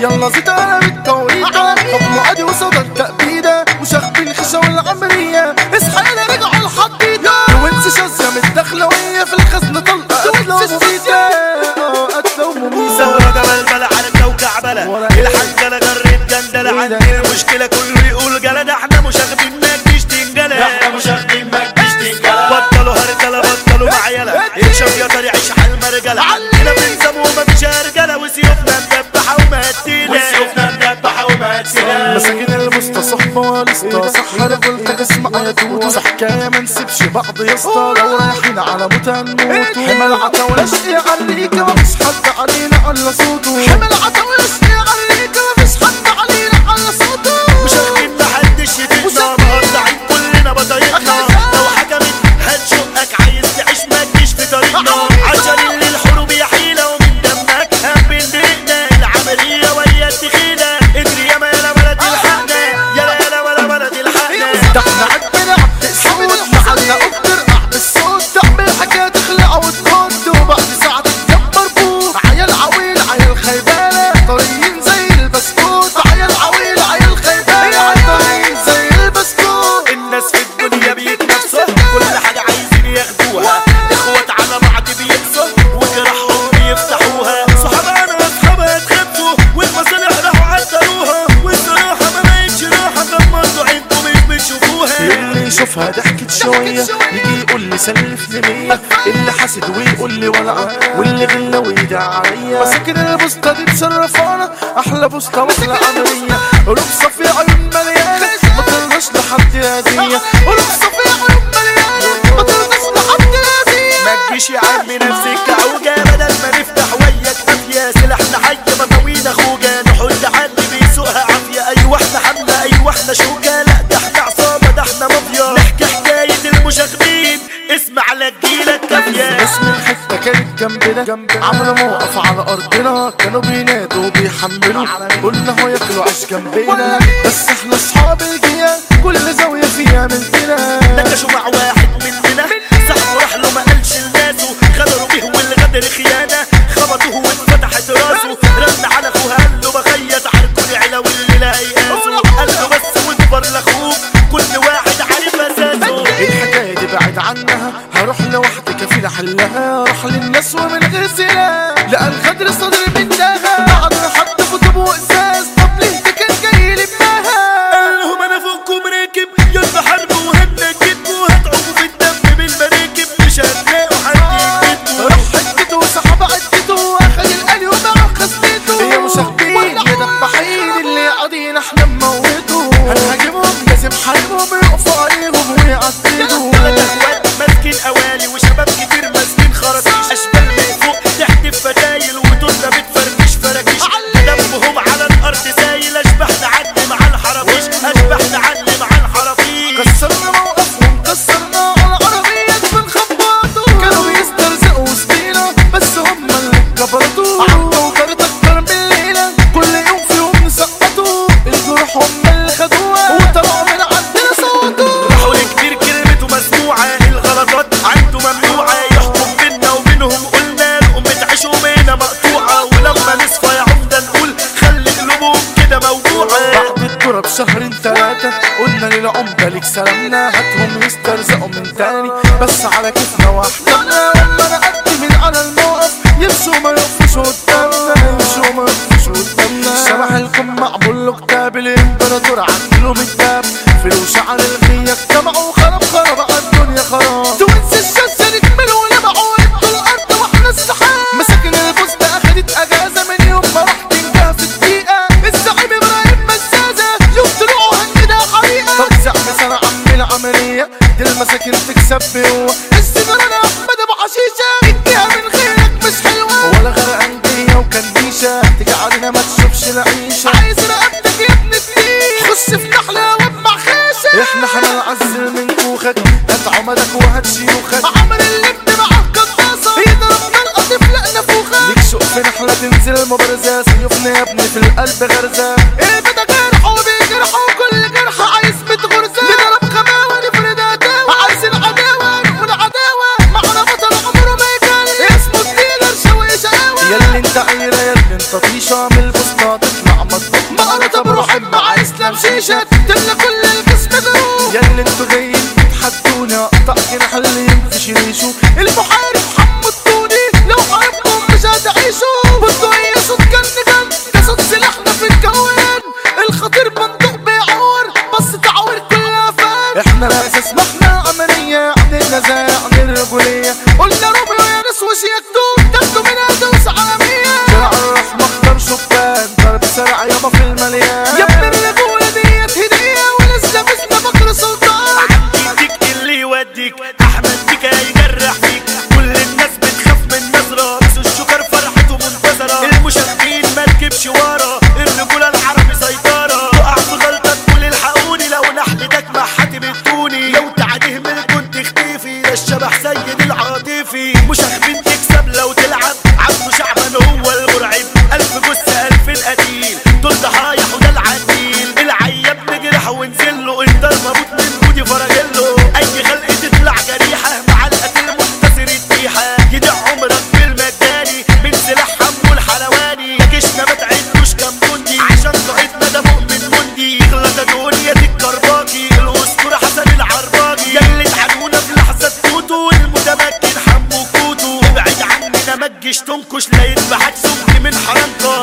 يلا زيت انا بالتوريطة طب معادي وصدى التأبيدة وشاغبين خشة والعمرية اصحى يلا رجعوا الحديدة وانت شاذة متدخلوية في الخزنة طلقة قتلة ومميتة اه قتلة ومميتة ثورة جبل بلا عركة وكعبلة الحنجلة جرت جندلة عندي المشكلة كله يقول جلد احنا مش واخدين ما تجيش تنجلة احنا مش واخدين ما تجيش تنجلة بطلوا هرجلة بطلوا معيلة يشوف يا طريق عيش حال مرجلة عندنا بنسم ومفيش رجالة وسيوفنا مدبحة ومهدينا وسيوفنا مدبحة ومهدينا مساكين المستصحبة والاسطى صح رجلتك اسمع يا توت حكاية ما نسيبش بعض يا اسطى لو رايحين على موت هنموت حمل عطا ولاشقي عليك مفيش حد علينا على صوته حمل عطا ولاشقي عليك مفيش حد علينا على صوته مش واخدين محدش يفيدنا مقطعين كلنا بطايقنا لو حكمت هتشقك عايز تعيش ما تجيش في طريقنا عشان اللي الحروب يا حيلة ومن دمك هم بندقنا العملية ويا التخيلة اجري يا ما يا ولد الحقنا يا يا ولد ولد الحقنا ده احنا عندنا عبد الصوت محلنا اكتر قعد الصوت تعمل حكاية تخلع وتخد وبعد ساعة تتجبر بوك عيال عويل عيال خيبانة طريين زي البسكوت عيال عويل عيال خيبانة طريين زي البسكوت الناس في الدنيا بيتنافسوا كل حاجة عايزين ياخدوها اخوات على بعض بيقسوا وجراحهم بيفتحوها صحابنا واصحابها اتخبطوا والمصالح راحوا عدلوها والصراحة ما بقتش راحة غمضوا عينكم مش بتشوفوها اللي يشوفها ضحكت شوية يجي يقول لي سلف لي مية اللي حاسد ويقول لي ولع واللي غلى ويدع عليا مساكن البوسطة دي مشرفانا أحلى بوسطة وأحلى عملية قلوب صافية عيون مليانة ما ترضاش لحد هدية قلوب صافية عيون مليانة ما ترضاش لحد هدية ما تجيش يا عمي نفسك كعوجة بدل ما نفتح وياك قافية سلاحنا حي مطاوينا خوجة نحول لحد بيسوقها عافية أيوة احنا حملة أيوة احنا شوكة لا ده احنا عصابة ده احنا مافيا نحكي حكاية المشاغبين اسمع لا تجيلك كافية اسم الحتة كانت جنبنا عملوا موقف على أرضنا كانوا بينادوا وبيحملوا قلنا هو ياكلوا عيش جنبنا بس احنا أصحاب الجيال كل زاوية فيها مننا نكشوا مع واحد مننا سحبوا راح له ما قالش لناسه غدروا بيه والغدر خيانة خبطوه واتفتحت راسه رن على اخوه قال له بخيط عركوا العلا واللي لا يقاسوا قال له بس واكبر لاخوك كل واحد عارف اساسه الحكاية دي بعد عنها هروح لوحدي كفيل احلها اروح للناس ومن غير سلاح لقى الغدر صدر منها بعد ما حط في طوب وازاز طب ليه ده كان جاي لبناها قال لهم انا فوقكم راكب يلا حاربوا وهنجدكوا هتعوموا في الدم بالمراكب مش هتلاقوا حد يجدكوا راح حدته وسحب عدته واخد القلي وباع خزنته يا مشاغبين يا دبحين اللي قاعدين احنا نموتوا هنهاجمهم لازم حاربهم يقفوا عليهم ويعدلوا ثلاث اخوات ماسكين قوالي وشباب كتير ماسكين خراطيش اشبال من فوق تحدف فتايل وتوتة بتفركش فراكيش دمهم على الارض سايل اشبحنا عدي مع الحرافيش اشبحنا عدي مع الحرافيش كسرنا موقفهم كسرنا على عربية بنخبطوا كانوا بيسترزقوا وسطينا بس هم اللي كبرتوا عملوا وكانت اكتر من ليلة كل يوم فيهم نسقطوا الجروح هم اللي خدوها وطلعوا من عندنا صوتوا راحوا لكتير كلمته مسموعة الغلطات عنده ممنوعة يحكم بينا وبينهم قلنا لقوم بتعيشوا بينا مقطوعة ولما نصفى يا عمدة نقول خلي قلوبهم كده موجوعة بعد الدورة بشهرين تلاتة قلنا للعمدة ليك سلامنا هاتهم يسترزقوا من تاني بس على كيفنا واحتمنا لما نقدم من على الموقف يمشوا ما يقفوش قدامنا يمشوا ما يقفوش قدامنا شبح الكم معمول له كتاب الامبراطور عدله من الدم فلوس على الغية اجتمعوا خرب خرب على الدنيا خراب توينس الشاشة نكملوا ولمعوا ادوا الارض واحنا السحاب مساكن البوسطة اخدت اجازة من يوم ما راح تنجح في الدقيقة الزعيم ابراهيم مزازة يوم طلعوا هنجدها حقيقة طب زعم سنة عم العملية دي المساكن تكسب بقوة السجارة احمد ابو حشيشة اديها من غيرك مش حلوة ولا غرقان دنيا وكنديشة تيجي علينا ما تشوفش العيشة عايز رقبتك يا ابن الدين خش في نحلة وابمع خاشة احنا هنعزل من كوخك هات عمدك وهات شيوخك عمل اللب معاه قناصة يضربنا القطف لا نفوخة ليك شوق في نحلة تنزل مبارزة سيوفنا يا ابني في القلب غرزة البدا جرح وبيجرح وكل جرح عايز بيت غرزة نضرب خماوة نفرد عداوة عايز العداوة نقول عداوة معنا بطل عمره ما يجري اسمه الديلر شوي شقاوة ياللي انت عيرة ياللي انت طيشة من البسطة تطلع الشاشات تملى كل الجسم دروب ياللي انتوا جايين تتحدوني اقطع جناح اللي ينفش ريشه المحارب حمو التوني لو حاربكم مش هتعيشوا بدو اي صوت كان جن ده صوت سلاحنا في الكون الخطير بندق بيعور بس تعور كلها فان احنا الاساس ما احنا عملية عن النزاع عن الرجولية قلنا روميو يا ناس وش يكتب تاخدوا منها دوس عالمية شارع الرحمة اختار شبان ضرب سرع يابا في المليان يا ابن الرجولة ديت هدية ولسه مثل بكر سلطان يديك اللي يوديك احمد بيك هيجرح فيك كل الناس بتخاف من نظرة بس الشكر فرحته منتظرة المشاهدين ما تجيبش ورا الرجولة العربي سيطرة تقع في غلطة تقول الحقوني لو نحلتك ما حد بتوني لو تعديه من كنت اختفي ده الشبح سيد العاطفي مشاغبين تكسب لو تلعب عبده شعبان هو المرعب الف جثة الف قتيل دول ضحايا وده العديل العياب نجرح ونزل له انت المبوط من بودي فرجله اي خلق تطلع جريحة مع القتل منتصر الديحة يدع عمرك بالمجاني من سلاح حمو الحلواني جيشنا ما تعدوش كام جندي عشان قائدنا ده مؤمن مندي يغلط دنيا الكرباجي الاسطورة حسن العرباجي يلي اتعنونا في لحظة توتو المتمكن حمو كوتو ابعد عننا ما تجيش تنكش لا يذبحك سمك من حرنكة